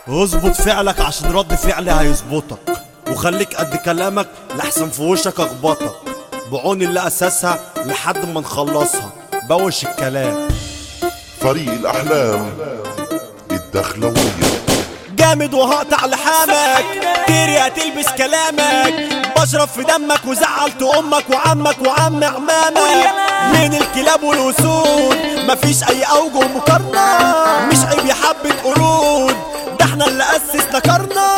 اظبط فعلك عشان رد فعلي هيظبطك وخليك قد كلامك لحسن في وشك اخبطك بعون اللي اساسها لحد ما نخلصها بوش الكلام فريق الأحلام الدخلوية جامد وهقطع لحامك تيري هتلبس كلامك بشرب في دمك وزعلت امك وعمك وعم عمامك من الكلاب والاسود مفيش اي اوجه مقارنه مش عيب يا حبه قرود ده احنا اللي اسسنا كرنا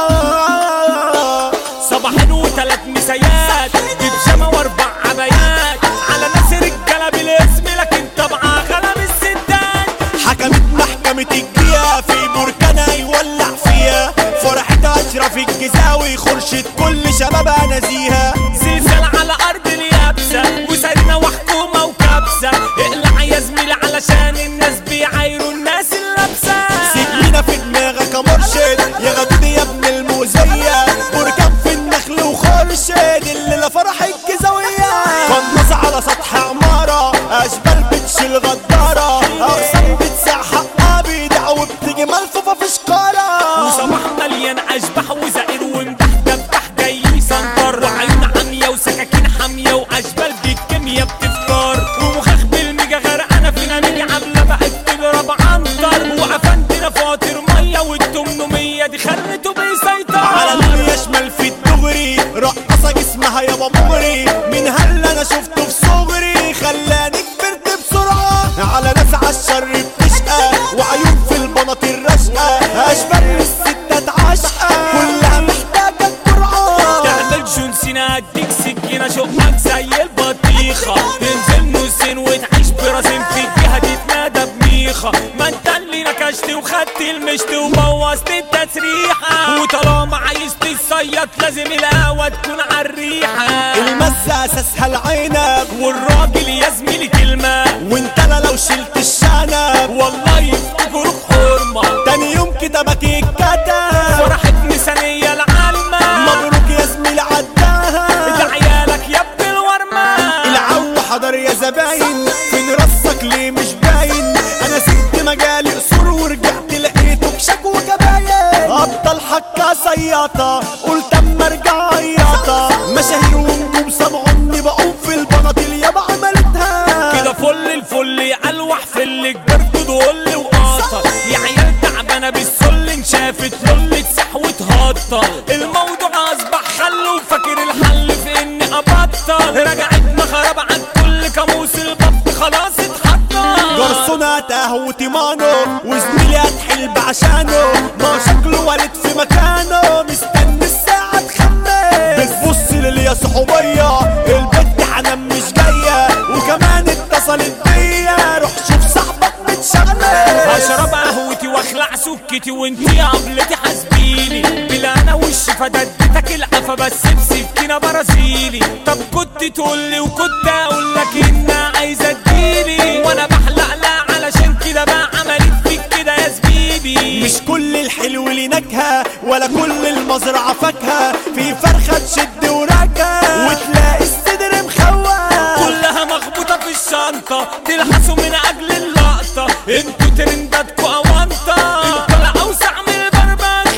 صباحين وثلاث مسيات بيجامة واربع عبايات على ناس رجالة بالاسم لكن طبعا غلب الستات حكمت محكمة الجيا في بركانها يولع فيها فرحة أشرف الجزاوي خرشت كل شبابها نزيها زلزال على ارض اليابسة وسرنا وحكومة وكبسة اقلع يا زميلي علشان الناس بيعايروا الناس اللابسة سكينة في دماغك يا مرشد يا غدود يا ابن الموزية بركان في النخل وخرشد الليلة فرح الجزاوية قناص على سطح عمارة أشبال بتشيل غدارة أقسام بتسع حقها بيدع وبتيجي ملفوفة في شكارة وصباح مليان اشباح وزائر ومدح دبح جاي يسنطر وعيون عمية وسكاكين حامية واشبال بالكيميا بتفطر ومخاخ بالميجا غرقانة فينا نيجي عاملة بقت تضرب عنتر وقفنتنا فاطر مية والتمنمية دي خلته بيسيطر على دنيا شمال في الدغري رقصة جسمها يابا مغري من هلا انا شفته في صغري خلاني كبرت بسرعة على ناس عالشر بتشقى وعيون في البناطيل رشقة اشبال الستات عشقة كلها محتاجة الجرعة تعمل جون سينا اديك سكينة شقك زي البطيخة تنزل نصين وتعيش براسين في الجهة تتنادى بميخة ما انت اللي نكشت وخدت المشت وبوظت التسريحة وطالما عايز تصيط لازم القهوة تكون عالريحة المسة اساسها العنب والراجل يا زميلي كلمة وانت لا لو شلت الشنب والله يفتكروك حرمة تاني يوم كتابك اتكتب فرحت نسانية العالمة مبروك يا زميلي عداها ده عيالك يا ابن الورمة العو حضر يا زباين فين رصك ليه مش باين انا سبت مجالي قصور ورجعت لقيته كشك وكباين ابطال حكا سياطة قلت اما ارجع عياطة مشاهير ونجوم سمعوني بقوم في البناطيل يابا عملتها كده فل الفل الوح في اللي كبرت دول وقاطر يا عيال تعبانه بالسل انشافت لل تسح وتهطل الموضوع اصبح خل وفاكر الحل في اني ابطل رجعت مخرب عن كل كاموس البط خلاص اتحطل جرسونة قهوتي مانو وزميلي هتحل بعشانه ما شكله والد في مكانه مستني الساعة تخمس بتبص للي يا صحوبية البت حنان مش جاية وكمان اتصلت بيا روح شوف صاحبك متشغلة هشرب قهوتي واخلع سكتي وانتي يا قبلتي حاسبيني بلا انا وش فددتك القفا بس بسكينه برازيلي طب كنت تقولي وكنت اقول لك ان عايزه تجيلي وانا بحلق لا علشان كده بقى عملت فيك كده يا زبيبي مش كل الحلو ليه نكهة ولا كل المزرعة فاكهة في فرخة تشد وراكة وتلاقي الصدر مخوة كلها مخبوطه في الشنطه تلحسوا من اجل اللقطه انتوا ترنداتكوا اونطه الطلع اوسع من البربش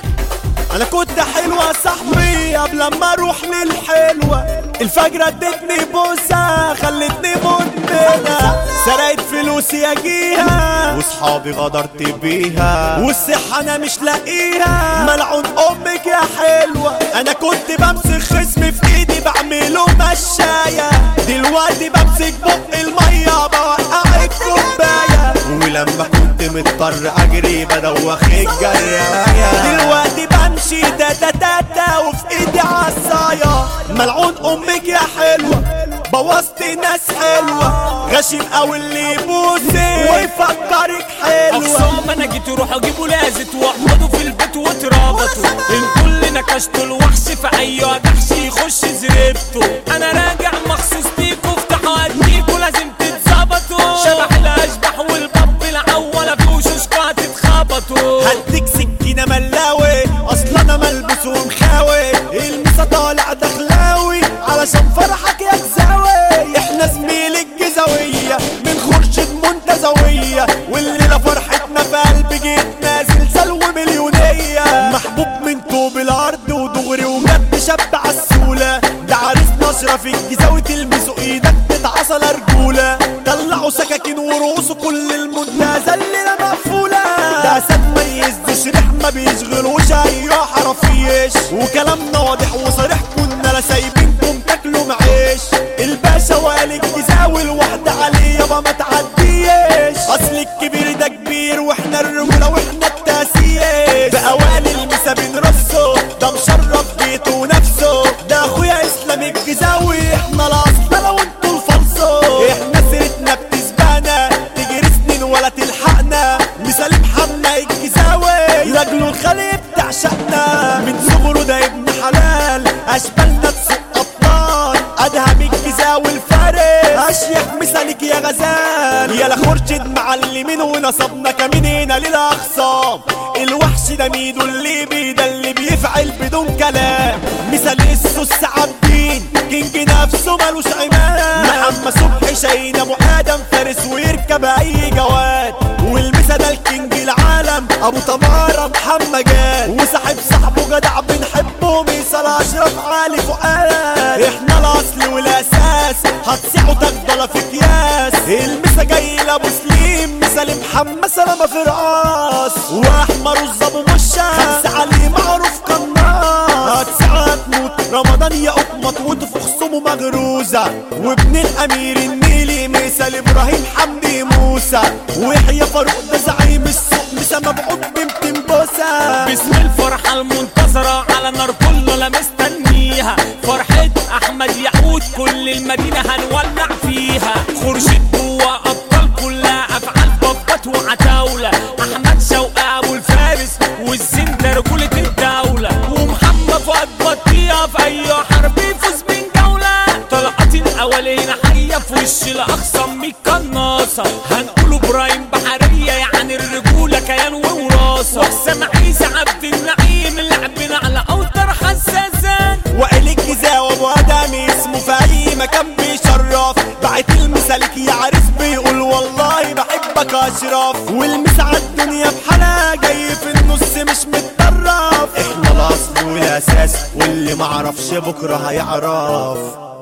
انا كنت حلوة يا صاحبي قبل ما اروح للحلوة الفجرة ادتني بوسة خلتني مدمنة سرقت فلوسي اجيها واصحابي غدرت بيها والصحة انا مش لاقيها ملعون امك يا حلوة انا كنت بمسك خصمي في ايدي بعمله مشاية دلوقتي بمسك بق المية بوقع الكوباية ولما كنت مضطر اجري بدوخ الجراية دلوقتي بمشي تاتا تاتا وفي ايدي عصاية ملعون امك يا حلوة بوظت ناس حلوة غشيم اوي اللي يبوسك ويفكرك حلوة اقسام انا جيت اروح اجيبه لازت واقعدوا في البيت واتربطوا الكل نكشتوا الوحش في اي جحش يخش زربته انا راجع مخصوص ليكوا افتحوا اديكوا لازم تتظبطوا شبح الاشباح والباب العوله في وشوشكوا هتتخبطوا هديك سكينة ملاوي اصلا انا ملبوس ومخاوي المسا طالع دخلاوي علشان فرحك يا جزاوي احنا زميل الجزاوية من خرشد منتزوية والليلة فرحتنا في قلب جيت نازل سلو مليون كل المنتزه الليله مقفوله ده اسد ميز تشريح ما بيشغلوش اي حرفيش وكلامنا واضح وصريح كنا لا سايبينكم تاكلوا معيش الباشا وقال الجزاوي الواحدة عليه يابا ما تعديش اصل الكبير ده كبير واحنا الرجولة واحنا التاسيس بأوائل المسا بنرصه ده مشرف بيته ونفسه ده اخويا اسلام الجزاوي احنا الاصل لو انتوا الفلصو احنا سيرتنا بتسبقنا تجري سنين ولا تلحقنا مثال محمد الجزاوي لاجله الخلي بتعشقنا من صغره ده ابن حلال اشبالنا تسوق ابطال ادهم الجزاوي الفارس اشيخ مثالك يا غزال يا خرشد معلمين ونصبنا كمين هنا للاخصام الوحش ده ميدو اللي بيده اللي بيفعل بدون كلام مثال السوس عابدين كينج نفسه ملوش عماد محمد صبحي شاهين ابو ادم فارس ويركب اي جواد والمسا ده الكينج العالم ابو تمارة محمد جاد وصاحب صاحبه جدع بنحبه ميصل اشرف علي فؤاد احنا الاصل والاساس هتصيحوا تفضل في اكياس المسا جاي لابو سليم مثال محمد سلامة في رقاص واحمر الظبو مشا خمسة علي معروف قناص هتسعى تموت رمضان يا قطمط وتفخ خصومه مغروزة وابن الامير النيلي مثال ابراهيم حمدي موسى ويحيى فاروق ده زعيم السوق مسا مبعوث بمتين بوسة باسم الفرحة المنتظرة على نار كلنا مستنيها فرحة أحمد يعود كل المدينة هنولع فيها خورشيد جوا أبطال كلها أفعال بابات وعتاولة أحمد شوقي أبو الفارس والزين ده رجولة الدولة ومحمد فؤاد بطيئة في أي حرب يفوز من جولة طلعت الأولين حية في وش الأخصم من قناصة هنقوله إبراهيم بحرية يعني الرجولة كيان ووراثة وحسام عيسى عبد النعيم لعبنا على أوتر حساسات وائل الجزاء وابو ادم اسمه في اي مكان بيشرف بعت المثالك يا عريس بيقول والله بحبك اشرف والمسعى الدنيا بحالها جاي في النص مش متطرف احنا الاصل والاساس واللي معرفش بكره هيعرف